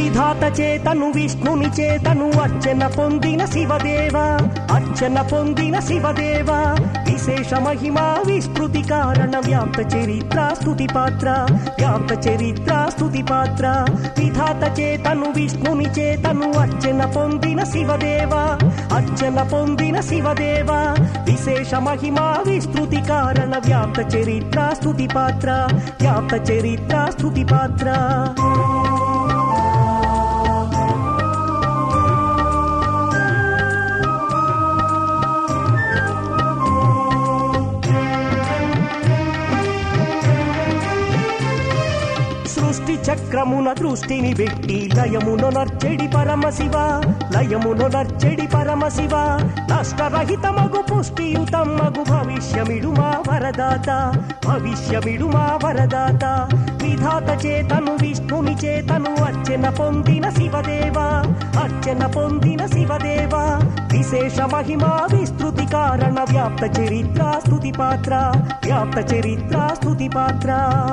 విధాత చేతను విష్ణుని చేతను అర్చన పొందిన శివదేవ అర్చన పొందిన శివదేవ విశేష మహిమ విస్తృతి కారణ వ్యాప్త చరిత్ర స్తుతి పాత్ర వ్యాప్త చరిత్ర స్తుతి పాత్ర విధాత చేతను విష్ణుని చేతను అర్చన పొందిన శివదేవ అర్చన పొందిన శివదేవ విశేష మహిమ విస్తృతి కారణ వ్యాప్త చరిత్ర స్తుతి పాత్ర వ్యాప్త చరిత్ర స్తుతి పాత్ర సృష్టి చక్రమున దృష్టిని పెట్టి లయమును నర్చెడి పరమశివ లయమును నర్చెడి పరమశివ నష్టరహితమగు పుష్టియుతమగు భవిష్యమిడు మా వరదాత భవిష్యమిడు మా వరదాత విధాత చేతను విష్ణుని చేతను అర్చన పొందిన శివదేవ అర్చన పొందిన శివదేవ విశేష మహిమ విస్తృతి కారణ వ్యాప్త చరిత్ర స్తుతి పాత్ర వ్యాప్త చరిత్ర స్తుతి పాత్ర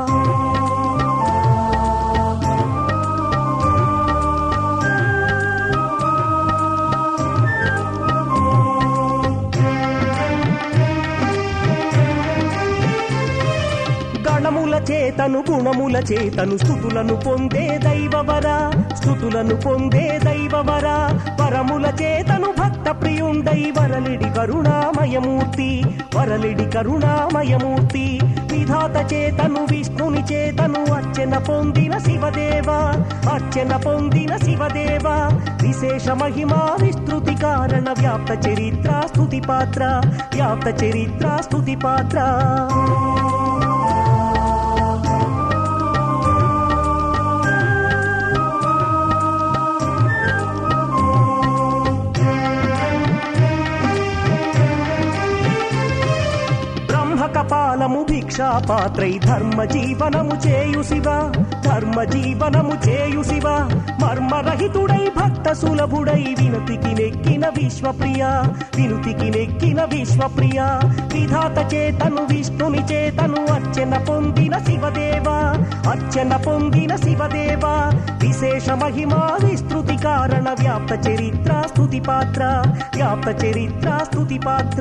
గణముల చేతను గుణముల చేతను స్థుతులను పొందే దైవవర స్థుతులను పొందే దైవవర వరముల చేతను భక్త ప్రియుండై వరలిడి కరుణామయమూర్తి వరలిడి కరుణామయమూర్తి విధాత చేతను విష్ణుని చేతను అర్చన పొందిన శివదేవ అర్చన పొందిన శివదేవ విశేష మహిమ విస్తృతి కారణ వ్యాప్త చరిత్ర స్తుతి పాత్ర వ్యాప్త చరిత్ర స్తుతి పాత్ర బ్రహ్మ కపాలము భిక్షా పాత్రై ధర్మ జీవనము చేయు శివ ధర్మ జీవనము చేయు శివ మర్మరహితుడై భక్త సులభుడై వినుతికి నెక్కిన విశ్వప్రియ వినుతికి నెక్కిన విశ్వప్రియ విధాత చేతను విష్ణుని చేతను అర్చన పొందిన శివదేవ అర్చన పొందిన శివదేవ విశేష మహిమ విస్తృతి కారణ వ్యాప్త చరిత్ర స్తుతి పాత్ర వ్యాప్త చరిత్ర స్తుతి పాత్ర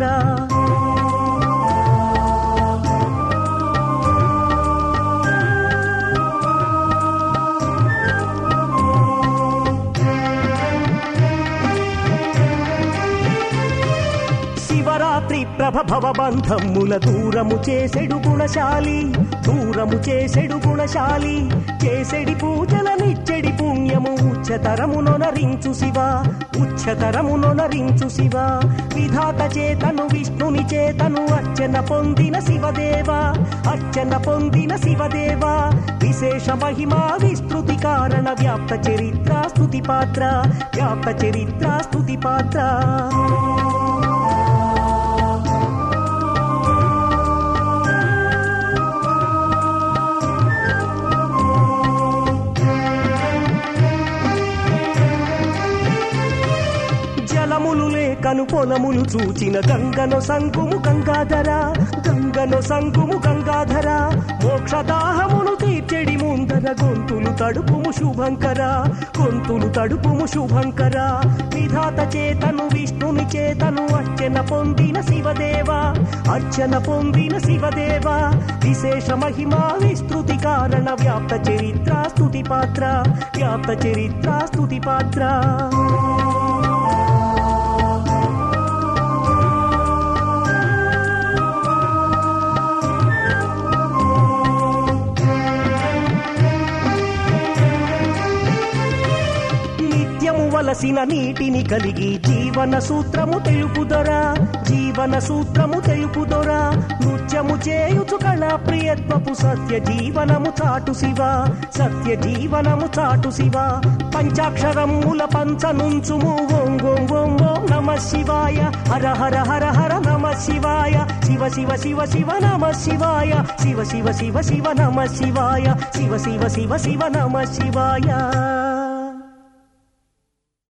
శివరాత్రి ప్రభభవ బంధముల దూరము చేసెడు గుణశాలి దూరము చేసెడు గుణశాలి చేసెడి పూజల నిచ్చెడి పుణ్యము ఉచ్చతరమునొనరించు శివ ఉచ్చతరమునొనరించు శివ విధాత చేతను విష్ణుని చేతను అర్చన పొందిన శివదేవ అర్చన పొందిన శివదేవ విశేష మహిమ విస్తృతి కారణ వ్యాప్త చరిత్ర స్తుతి పాత్ర వ్యాప్త చరిత్ర స్తుతి పాత్ర జలములు లేకను పొలములు చూచిన గంగను సంగుము గంగాధర గంగను సంగుము గంగాధర మోక్షదాహమును తీర్చెడి ముందర గొంతులు తడుపుము శుభంకర గొంతులు తడుపుము శుభంకర విధాత చేతను విష్ణుని చేతను అర్చన పొందిన శివదేవ అర్చన పొందిన శివదేవ విశేష మహిమ విస్తృతి కారణ వ్యాప్త చరిత్ర స్తుతి పాత్ర వ్యాప్త చరిత్ర స్తుతి పాత్ర నిత్యము వలసిన నీటిని కలిగి జీవన సూత్రము తెలుపుదొరా జీవన సూత్రము తెలుపుదొరా నృత్యము చేయుచు కళా ప్రియత్వపు సత్య జీవనము చాటు శివ సత్య జీవనము చాటు శివ పంచాక్షరముల పంచనుంచుము ఓం ఓం ఓం ఓం నమ శివాయ హర హర హర హర నమ శివాయ శివ శివ శివ శివ నమ శివాయ శివ శివ శివ శివ నమ శివాయ శివ శివ శివ శివ నమ శివాయ